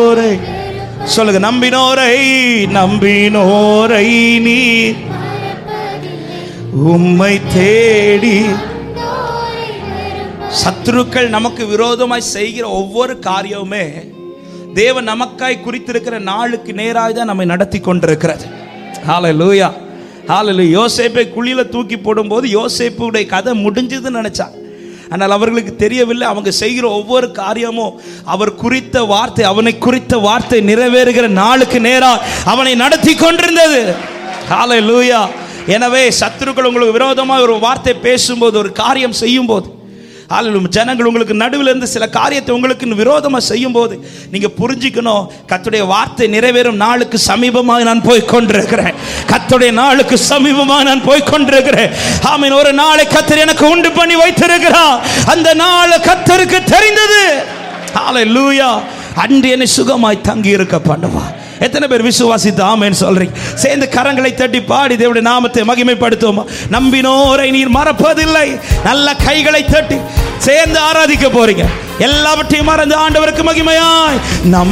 நம்பினோரை சொல்லுங்க நம்பினோரை நம்பினோரை நீ உம்மை தேடி சத்துருக்கள் நமக்கு விரோதமாய் செய்கிற ஒவ்வொரு காரியமுமே தேவன் நமக்காய் குறித்திருக்கிற நாளுக்கு நேராக தான் நம்மை நடத்தி கொண்டிருக்கிறது ஹalleluya ஹalleluya யோசேப்பை குழியில தூக்கி போடும்போது யோசேப்புடைய கதை முடிஞ்சதுன்னு நினைச்சான் ஆனால் அவர்களுக்கு தெரியவில்லை அவங்க செய்கிற ஒவ்வொரு காரியமும் அவர் குறித்த வார்த்தை அவனை குறித்த வார்த்தை நிறைவேறுகிற நாளுக்கு நேரா அவனை நடத்தி கொண்டிருந்தது ஹalleluya எனவே சத்துருக்கள் உங்களுக்கு விரோதமாக ஒரு வார்த்தை பேசும்போது ஒரு காரியம் செய்யும்போது ஆளும் ஜனங்கள் உங்களுக்கு நடுவில் இருந்து சில காரியத்தை உங்களுக்கு விரோதமாக செய்யும்போது நீங்க புரிஞ்சுக்கணும் கத்துடைய வார்த்தை நிறைவேறும் நாளுக்கு சமீபமாக நான் போய் கொண்டிருக்கிறேன் கத்துடைய நாளுக்கு சமீபமாக நான் போய் கொண்டிருக்கிறேன் ஆமீன் ஒரு நாளை கத்தர் எனக்கு உண்டு பண்ணி வைத்திருக்கிறார் அந்த நாள் கத்தருக்கு தெரிந்தது ஹalleluya அன்று என்னை சுகமாய் தங்கி இருக்க பண்ணுவார் எத்தனை பேர் விசுவாசித்து ஆமேன்னு சொல்றீங்க சேர்ந்து கரங்களை தட்டி பாடி தேவனுடைய நாமத்தை மகிமைப்படுத்துவோமா நம்பினோரை நீர் மறப்பதில்லை நல்ல கைகளை தட்டி சேர்ந்து ஆராதிக்க போறீங்க எல்லாவற்றையும் மறந்து ஆண்டவருக்கு மகிமையாய் நம்